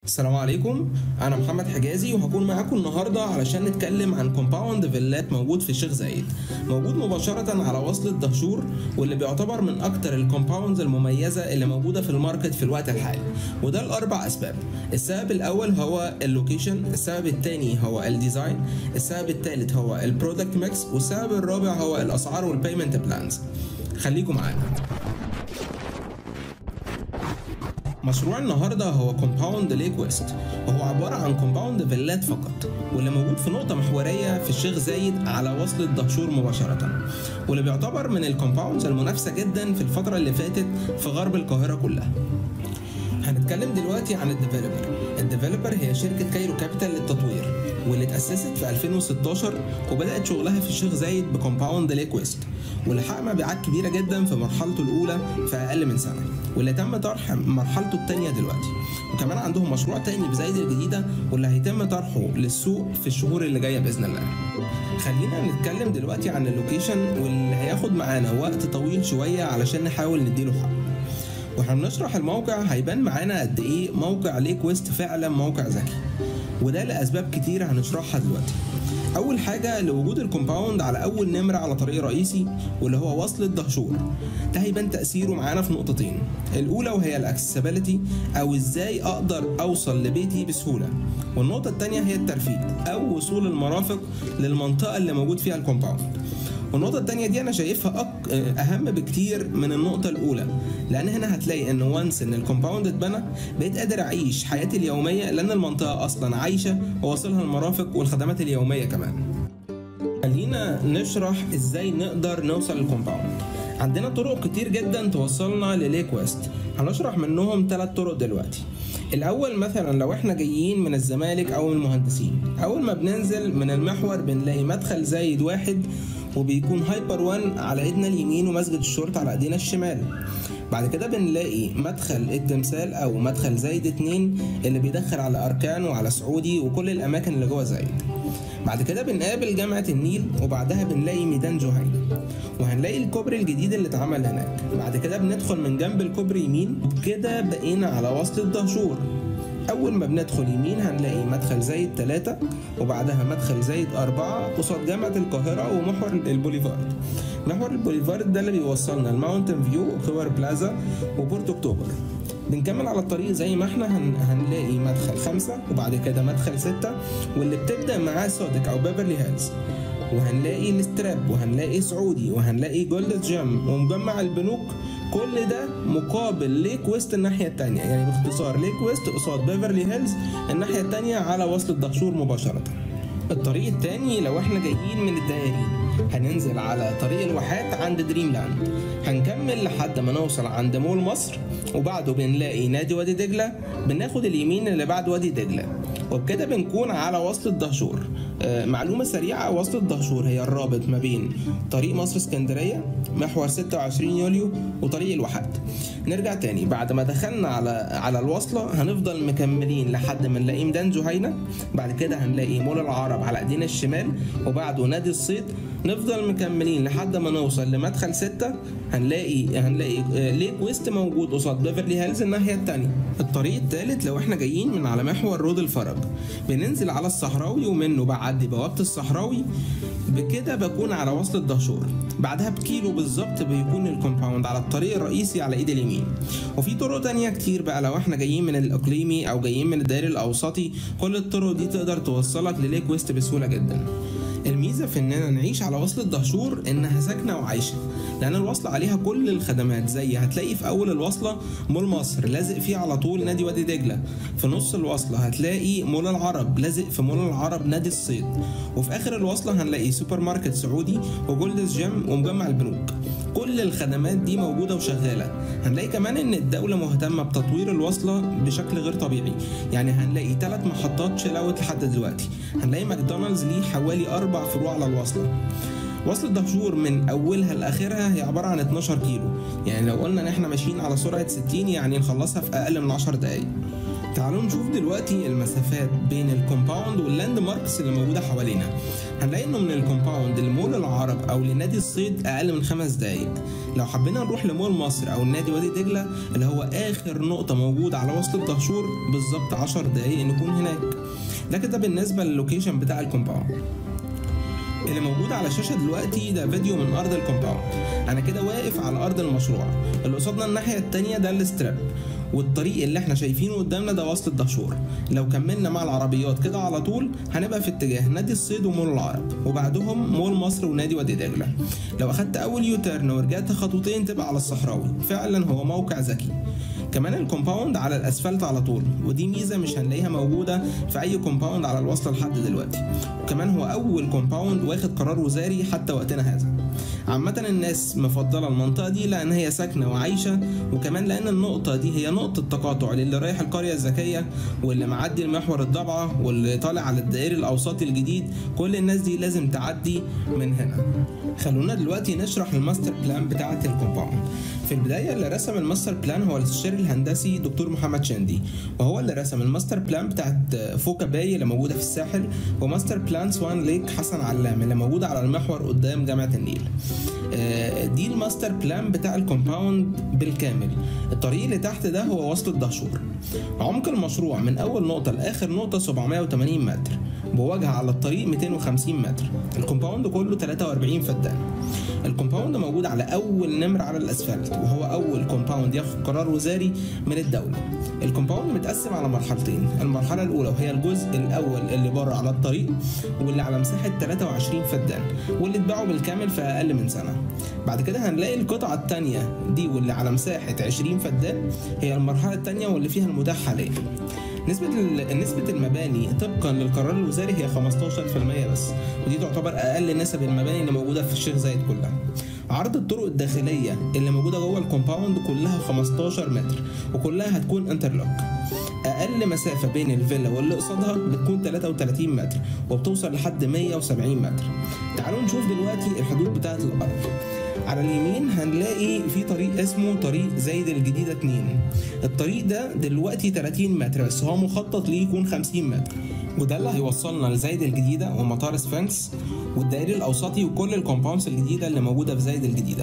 السلام عليكم انا محمد حجازي وهكون معاكم النهارده علشان نتكلم عن كومباوند فيلات موجود في الشيخ زايد موجود مباشره على وصلة دهشور واللي بيعتبر من اكتر الكومباوندز المميزه اللي موجوده في الماركت في الوقت الحالي وده لاربع اسباب السبب الاول هو اللوكيشن السبب الثاني هو الديزاين السبب الثالث هو البرودكت ميكس والسبب الرابع هو الاسعار والبيمنت بلانز خليكم معانا مشروع النهارده هو كومباوند ليك ويست وهو عبارة عن كومباوند فيلات فقط واللي موجود في نقطة محورية في الشيخ زايد على وصلة دهشور مباشرة واللي بيعتبر من الكومباوندز المنافسة جدا في الفترة اللي فاتت في غرب القاهرة كلها هنتكلم دلوقتي عن الديفلوبر الديفلوبر هي شركة كايرو كابيتال للتطوير واللي اتأسست في 2016 وبدأت شغلها في الشيخ زايد بكومباوند ليك ويست واللي حقق مبيعات كبيرة جدا في مرحلته الأولى في أقل من سنة واللي تم طرح مرحلته الثانية دلوقتي وكمان عندهم مشروع تاني في زايد الجديدة واللي هيتم طرحه للسوق في الشهور اللي جاية بإذن الله خلينا نتكلم دلوقتي عن اللوكيشن واللي هياخد معانا وقت طويل شوية علشان نحاول نديله حق واحنا بنشرح الموقع هيبان معانا قد ايه موقع ليك ويست فعلا موقع ذكي وده لاسباب كتير هنشرحها دلوقتي اول حاجه لوجود الكومباوند على اول نمره على طريق رئيسي واللي هو وصلة دهشور ده هيبان تاثيره معانا في نقطتين الاولى وهي الاكسسبيليتي او ازاي اقدر اوصل لبيتي بسهوله والنقطه الثانيه هي الترفيه او وصول المرافق للمنطقه اللي موجود فيها الكومباوند والنقطة التانية دي أنا شايفها أك... أهم بكتير من النقطة الأولى لأن هنا هتلاقي إن وانس إن الكومباوند اتبنى بقيت قادر أعيش حياتي اليومية لأن المنطقة أصلا عايشة وواصلها المرافق والخدمات اليومية كمان. خلينا نشرح إزاي نقدر نوصل للكومباوند. عندنا طرق كتير جدا توصلنا لليك ويست هنشرح منهم ثلاث طرق دلوقتي الاول مثلا لو احنا جايين من الزمالك او من المهندسين اول ما بننزل من المحور بنلاقي مدخل زايد واحد وبيكون هايبر 1 على ايدنا اليمين ومسجد الشرطة على ايدينا الشمال بعد كده بنلاقي مدخل التمثال او مدخل زايد اتنين اللي بيدخل على اركان وعلى سعودي وكل الاماكن اللي جوه زايد بعد كده بنقابل جامعة النيل وبعدها بنلاقي ميدان جهينة وهنلاقي الكوبري الجديد اللي اتعمل هناك بعد كده بندخل من جنب الكوبري يمين وبكده بقينا على وسط الدهشور أول ما بندخل يمين هنلاقي مدخل زايد ثلاثة وبعدها مدخل زايد أربعة قصاد جامعة القاهرة ومحور البوليفارد محور البوليفارد ده اللي بيوصلنا الماونتن فيو وخور بلازا وبورت أكتوبر بنكمل على الطريق زي ما احنا هن... هنلاقي مدخل خمسة وبعد كده مدخل ستة واللي بتبدأ معاه سودك أو بيفرلي هيلز وهنلاقي الاستراب وهنلاقي سعودي وهنلاقي جولد جيم ومجمع البنوك كل ده مقابل ليك ويست الناحية التانية يعني باختصار ليك ويست قصاد بيفرلي هيلز الناحية التانية على وصل الدهشور مباشرة الطريق التاني لو احنا جايين من الدائري هننزل على طريق الواحات عند دريم لاند هنكمل لحد ما نوصل عند مول مصر وبعده بنلاقي نادي وادي دجلة بناخد اليمين اللي بعد وادي دجلة وبكده بنكون على وصل الدهشور آه معلومة سريعة وصل الدهشور هي الرابط ما بين طريق مصر اسكندرية محور 26 يوليو وطريق الواحات نرجع تاني بعد ما دخلنا على على الوصلة هنفضل مكملين لحد ما نلاقي ميدان جهينة بعد كده هنلاقي مول العرب على ايدينا الشمال وبعده نادي الصيد نفضل مكملين لحد ما نوصل لمدخل ستة هنلاقي هنلاقي ليك ويست موجود قصاد بيفرلي هيلز الناحية التانية الطريق التالت لو احنا جايين من على محور رود الفرج بننزل على الصحراوي ومنه بعدي بوابة الصحراوي بكده بكون على وصل الدهشور بعدها بكيلو بالظبط بيكون الكومباوند على الطريق الرئيسي على ايد اليمين وفي طرق تانية كتير بقى لو احنا جايين من الاقليمي او جايين من الدائري الاوسطي كل الطرق دي تقدر توصلك لليك ويست بسهولة جدا الميزه في اننا نعيش على وصل الدهشور انها ساكنه وعايشه لان الوصله عليها كل الخدمات زي هتلاقي في اول الوصله مول مصر لازق فيه على طول نادي وادي دجله في نص الوصله هتلاقي مول العرب لازق في مول العرب نادي الصيد وفي اخر الوصله هنلاقي سوبر ماركت سعودي وجولدز جيم ومجمع البنوك كل الخدمات دي موجوده وشغاله هنلاقي كمان ان الدوله مهتمه بتطوير الوصله بشكل غير طبيعي يعني هنلاقي ثلاث محطات شيل اوت لحد دلوقتي هنلاقي ماكدونالدز ليه حوالي اربع فروع على الوصله وصلة دهشور من اولها لاخرها هي عباره عن 12 كيلو يعني لو قلنا ان احنا ماشيين على سرعه 60 يعني نخلصها في اقل من 10 دقائق تعالوا نشوف دلوقتي المسافات بين الكومباوند واللاند ماركس اللي موجوده حوالينا هنلاقي انه من الكومباوند لمول العرب او لنادي الصيد اقل من خمس دقايق لو حبينا نروح لمول مصر او النادي وادي دجله اللي هو اخر نقطه موجوده على وصل الدهشور بالظبط 10 دقايق نكون هناك لكن ده بالنسبه للوكيشن بتاع الكومباوند اللي موجود على الشاشه دلوقتي ده فيديو من ارض الكومباوند انا كده واقف على ارض المشروع اللي قصادنا الناحيه التانية ده الستراب والطريق اللي احنا شايفينه قدامنا ده وصل الدهشور لو كملنا مع العربيات كده على طول هنبقى في اتجاه نادي الصيد ومول العرب وبعدهم مول مصر ونادي وادي دجله لو اخدت اول يوتيرن ورجعت خطوتين تبقى على الصحراوي فعلا هو موقع ذكي كمان الكومباوند على الاسفلت على طول ودي ميزه مش هنلاقيها موجوده في اي كومباوند على الوصله لحد دلوقتي وكمان هو اول كومباوند واخد قرار وزاري حتى وقتنا هذا عامة الناس مفضلة المنطقة دي لأن هي ساكنة وعايشة وكمان لأن النقطة دي هي نقطة تقاطع للي رايح القرية الذكية واللي معدي المحور الضبعة واللي طالع على الدائري الأوسطي الجديد كل الناس دي لازم تعدي من هنا خلونا دلوقتي نشرح الماستر بلان بتاعة الكومباوند في البداية اللي رسم الماستر بلان هو الاستشاري الهندسي دكتور محمد شندي وهو اللي رسم الماستر بلان بتاعت فوكا باي اللي موجودة في الساحل وماستر بلان سوان ليك حسن علام اللي موجودة على المحور قدام جامعة النيل دي الماستر بلان بتاع الكومباوند بالكامل الطريق اللي تحت ده هو وصل الدهشور عمق المشروع من اول نقطة لاخر نقطة 780 متر بوجه على الطريق 250 متر الكومباوند كله 43 فدان الكومباوند موجود على اول نمر على الاسفلت وهو اول كومباوند ياخد قرار وزاري من الدوله الكومباوند متقسم على مرحلتين المرحله الاولى وهي الجزء الاول اللي بره على الطريق واللي على مساحه 23 فدان واللي اتباعوا بالكامل في اقل من سنه بعد كده هنلاقي القطعه الثانيه دي واللي على مساحه 20 فدان هي المرحله الثانيه واللي فيها المتاح حاليا نسبة نسبة المباني طبقا للقرار الوزاري هي 15% بس ودي تعتبر أقل نسب المباني اللي موجودة في الشيخ زايد كلها. عرض الطرق الداخلية اللي موجودة جوه الكومباوند كلها 15 متر وكلها هتكون انترلوك. أقل مسافة بين الفيلا واللي قصادها بتكون 33 متر وبتوصل لحد 170 متر. تعالوا نشوف دلوقتي الحدود بتاعة الأرض. على اليمين هنلاقي في طريق اسمه طريق زايد الجديدة 2 الطريق ده دلوقتي 30 متر بس هو مخطط ليه يكون 50 متر وده اللي هيوصلنا لزايد الجديدة ومطار سفنكس والدائري الأوسطي وكل الكومباوندز الجديدة اللي موجودة في زايد الجديدة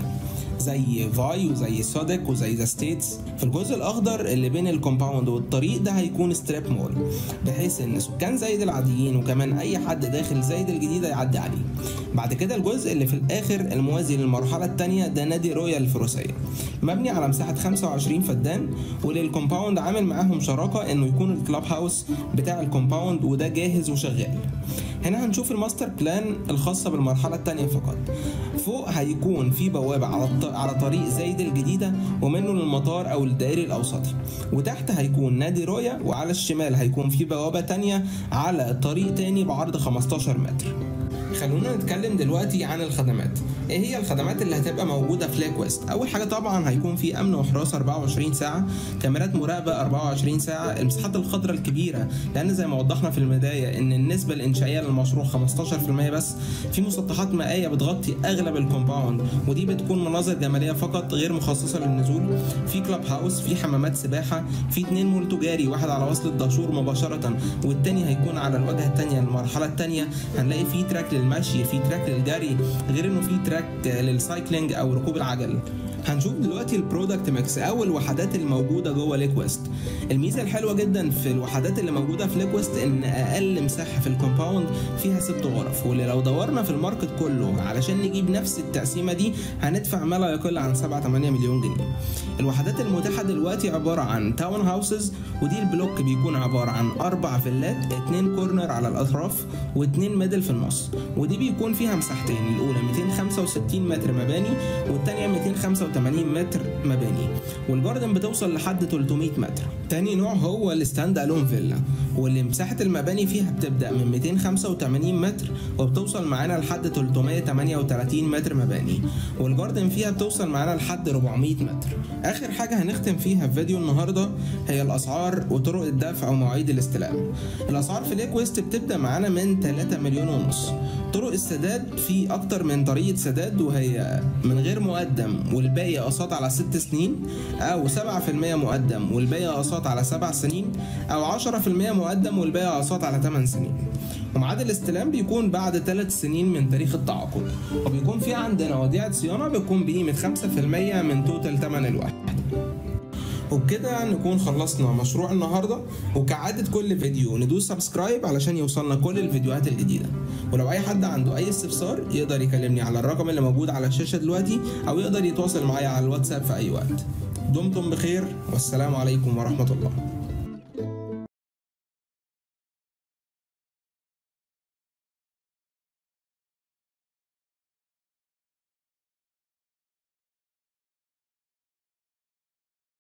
زي فاي وزي سودك وزي ذا ستيتس في الجزء الاخضر اللي بين الكومباوند والطريق ده هيكون ستريب مول بحيث ان سكان زايد العاديين وكمان اي حد داخل زايد الجديده يعدي عليه بعد كده الجزء اللي في الاخر الموازي للمرحله الثانيه ده نادي رويال الفروسيه مبني على مساحه 25 فدان وللكومباوند عامل معاهم شراكه انه يكون الكلاب هاوس بتاع الكومباوند وده جاهز وشغال هنا هنشوف الماستر بلان الخاصة بالمرحلة الثانية فقط فوق هيكون في بوابة على على طريق زايد الجديدة ومنه للمطار أو الدائري الأوسطي وتحت هيكون نادي رويا وعلى الشمال هيكون في بوابة تانية على طريق تاني بعرض 15 متر خلونا نتكلم دلوقتي عن الخدمات ايه هي الخدمات اللي هتبقى موجوده في ليك ويست اول حاجه طبعا هيكون في امن وحراسه 24 ساعه كاميرات مراقبه 24 ساعه المساحات الخضراء الكبيره لان زي ما وضحنا في البدايه ان النسبه الانشائيه للمشروع 15% بس في مسطحات مائيه بتغطي اغلب الكومباوند ودي بتكون مناظر جماليه فقط غير مخصصه للنزول في كلاب هاوس في حمامات سباحه في اتنين مول تجاري واحد على وصل الدهشور مباشره والتاني هيكون على الواجهه الثانيه المرحله الثانيه هنلاقي في تراك للمشي في تراك للجري غير انه في تراك للسايكلينج او ركوب العجل هنشوف دلوقتي البرودكت ميكس او الوحدات الموجوده جوه ليك ويست الميزه الحلوه جدا في الوحدات اللي موجوده في ليك ويست ان اقل مساحه في الكومباوند فيها ست غرف واللي لو دورنا في الماركت كله علشان نجيب نفس التقسيمه دي هندفع ما لا يقل عن 7 8 مليون جنيه الوحدات المتاحه دلوقتي عباره عن تاون هاوسز ودي البلوك بيكون عباره عن اربع فيلات اتنين كورنر على الاطراف واتنين ميدل في النص ودي بيكون فيها مساحتين الاولى 265 متر مباني والثانيه 285 متر مباني والجاردن بتوصل لحد 300 متر تاني نوع هو الستاند الون فيلا واللي مساحه المباني فيها بتبدا من 285 متر وبتوصل معانا لحد 338 متر مباني والجاردن فيها بتوصل معانا لحد 400 متر اخر حاجه هنختم فيها في فيديو النهارده هي الاسعار وطرق الدفع ومواعيد الاستلام الاسعار في ليك ويست بتبدا معانا من 3 مليون ونص طرق السداد في اكتر من طريقه سداد وهي من غير مقدم والباقي والباقي اقساط على ست سنين او 7% مقدم والباقي اقساط على سبع سنين او 10% مقدم والباقي اقساط على 8 سنين وميعاد الاستلام بيكون بعد 3 سنين من تاريخ التعاقد وبيكون في عندنا وديعة صيانة بتكون بقيمة 5% من توتال تمن الوحدة وبكده نكون خلصنا مشروع النهاردة وكعادة كل فيديو ندوس سبسكرايب علشان يوصلنا كل الفيديوهات الجديدة ولو أي حد عنده أي استفسار يقدر يكلمني على الرقم اللي موجود على الشاشة دلوقتي أو يقدر يتواصل معايا على الواتساب في أي وقت دمتم بخير والسلام عليكم ورحمة الله